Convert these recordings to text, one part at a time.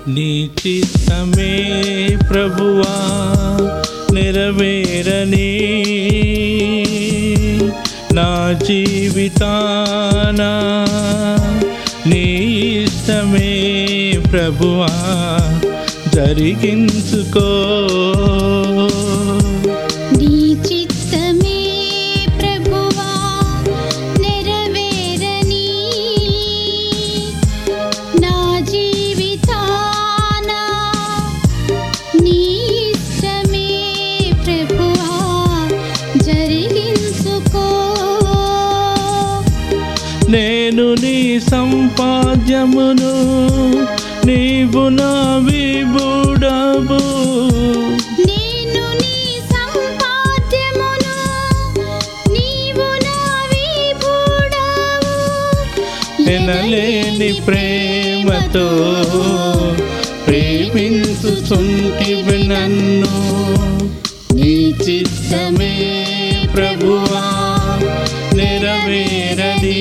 నీ చిత్తమే ప్రభువా నెరవేరని నా జీవితాన నీ ఇష్టమే ప్రభువా జరిగించుకో నీ చిత్తమే ప్రభువా నెరవేరని నా జీవితాన నీ ఇష్టమే ప్రభువా జరిగించుకో నేను నీ సంపాద్యమును నీవు నా విబుడవు నేను నీ సంపాద్యమును నీవు నా విభుడవు ఎనలేని ప్రేమతో ప్రేమించుచుంటివి నన్ను నీ చిత్తమే ప్రభువా నెరవేరని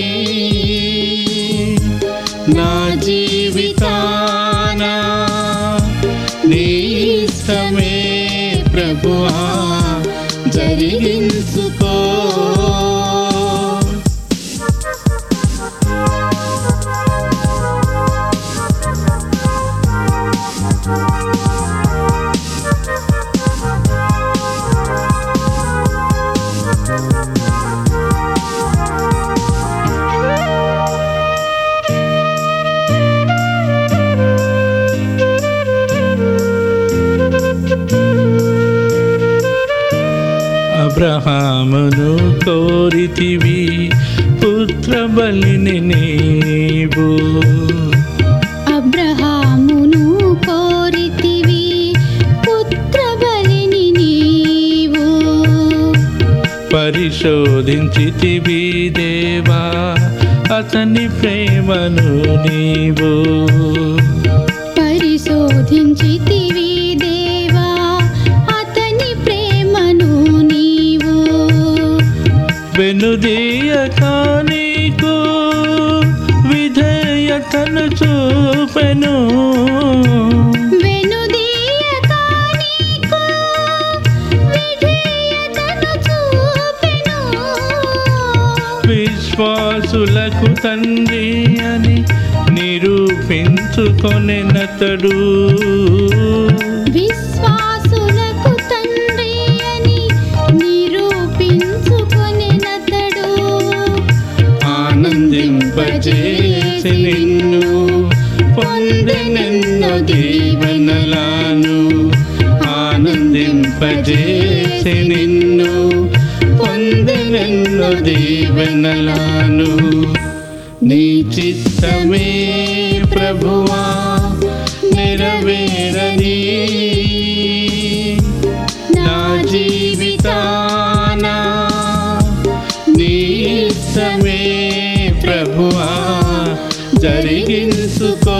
నా జీవితాన నీ ఇష్టమే ప్రభువా జరిగించుకో అబ్రహామును కోరితివి పుత్ర బలిని నీవు అబ్రహామును కోరితివి పుత్ర బలిని నీవు పరిశోధించితివి దేవా అతని ప్రేమను నీవు పరిశోధించితివి దేవా అతని ప్రేమను నీవు వెనుదీయక నీకు విధేయతను చూపెను వెనుదీయక నీకు విధేయతను చూపెను విశ్వాసులకు తండ్రి అని నిరూపించుకొనెనతడు విశ్వాసులకు తండ్రి అని నిరూపించుకొనినతడు ఆనందింపజేసి నిన్ను పొందెనెన్నో దీవెనలాను ఆనందింపజేసి నిన్ను పొందెనెన్నో దీవెనలాను నీ చిత్తమే ప్రభువా నెరవేరని నా జీవితాన నీ ఇష్టమే ప్రభువా జరిగించుకో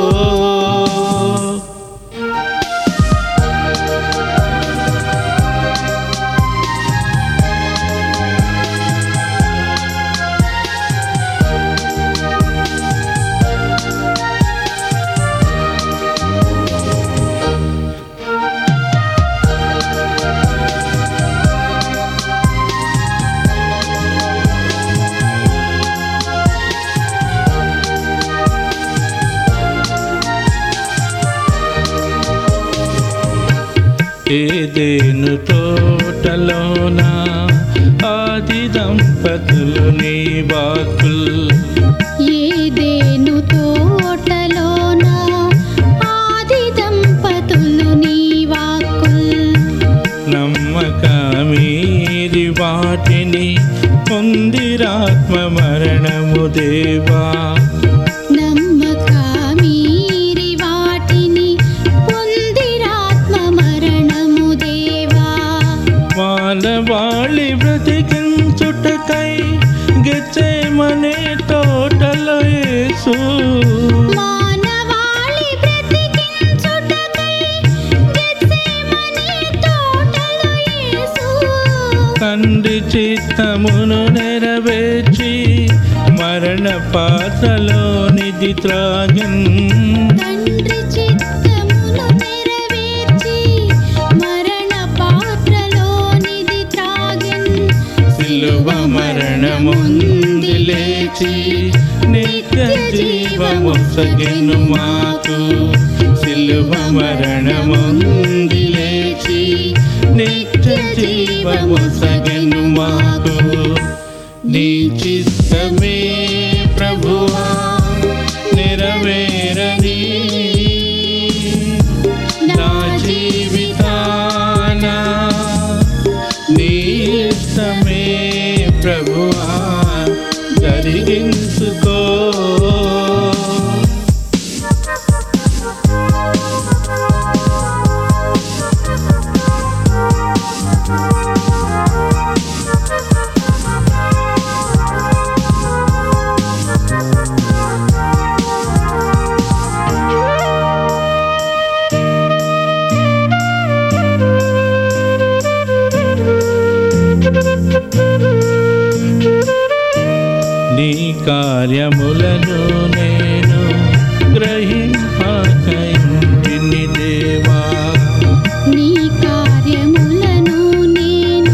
ఏదేను తోటలోన ఆది దంపతులు నీ వాకులు ఏదేను తోటలోన ఆది దంపతులు నీ వాక్కుల్ నమ్మకమీరి వాటిని పొందిరాత్మ మరణము దేవా నమ్మక మీరి వాటిని పొందిరాత్మ మరణము దేవా మానవాళి బ్రతికించుటకై గెచ్చేమనే తోటలో యేసు మానవాళి బ్రతికించుటకై గెత్సేమనే తోటలో యేసు తండ్రి చిత్తమును నెరవేర్చి మరణ పాత్రలో నిధి త్రాగన్ తండ్రి చిత్త మరణముంది లేచి నిత్య జీవమొసగెను మాకు సిలువ మరణముంది లేచి నిత్య జీవమొసగెను మాకు నీ చిత్తమే ప్రభువా నెరవేరని నా జీవితాన నీ ఇష్టమే ప్రభువా జరిగించుకో నీ కార్యములను నేను గ్రహింపకయింటిని దేవా నీ కార్యములను నేను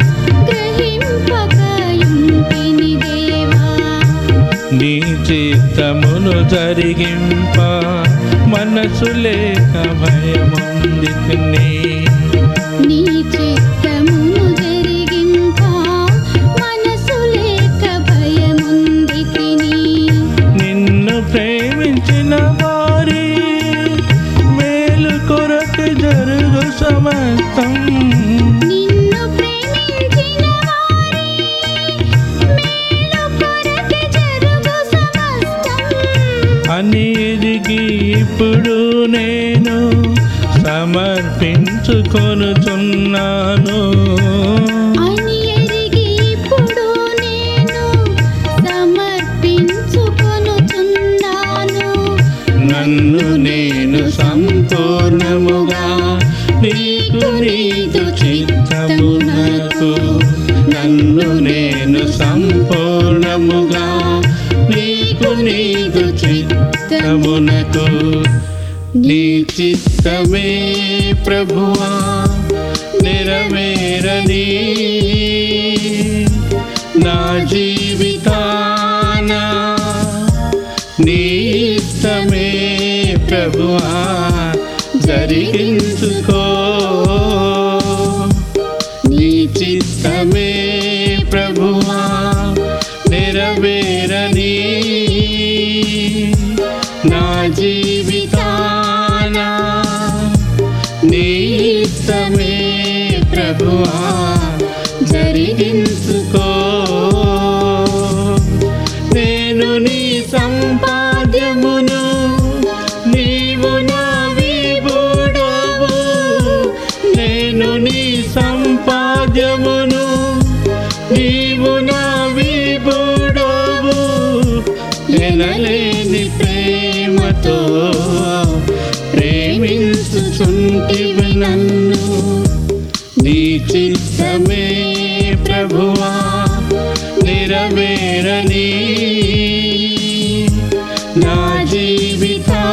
గ్రహింపకయుంటిని దేవా నీ చిత్తమును జరిగింప మనసు లేక భయముందితిని నీ చిత్తమును జరిగింప మనసు లేక భయముందితిని నిన్ను ప్రేమించిన వారి మేలు కొరకు జరుగు సమస్తం నిన్ను ప్రేమించిన వారి మేలు కొరకే జరుగు సమస్తం అని ఎదిగి ఇప్పుడు నేను సమర్పించుకొనుచున్నాను అని ఎరిగి ఇప్పుడు నేను సమర్పించుకొనుచున్నాను నన్ను నేను సంపూర్ణముగా నీకు నీదు చిత్తమునకు నన్ను నేను సంపూర్ణముగా నీకు నీదు చిత్తమునకు నీ చిత్తమే ప్రభువా నెరవేరని నా జీవితాన నీ ఇష్టమే ప్రభువా జరిగించుకో నీ చిత్తమే ప్రభువా నెరవేరని నా జీవితాన నీ ఇష్టమే ప్రభువా జరిగించుకో నేను నీ సంపాద్యమును నీవు నా విభుడవు నేను నీ సంపాద్యమును నీవు నా విభుడవు ఎనలేని ప్రేమతో ప్రేమించుచుంటివి నన్ను నీ చిత్తమే ప్రభువా నెరవేరని నా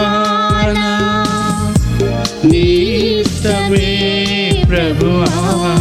జీవితాన నీ ఇష్టమే ప్రభువా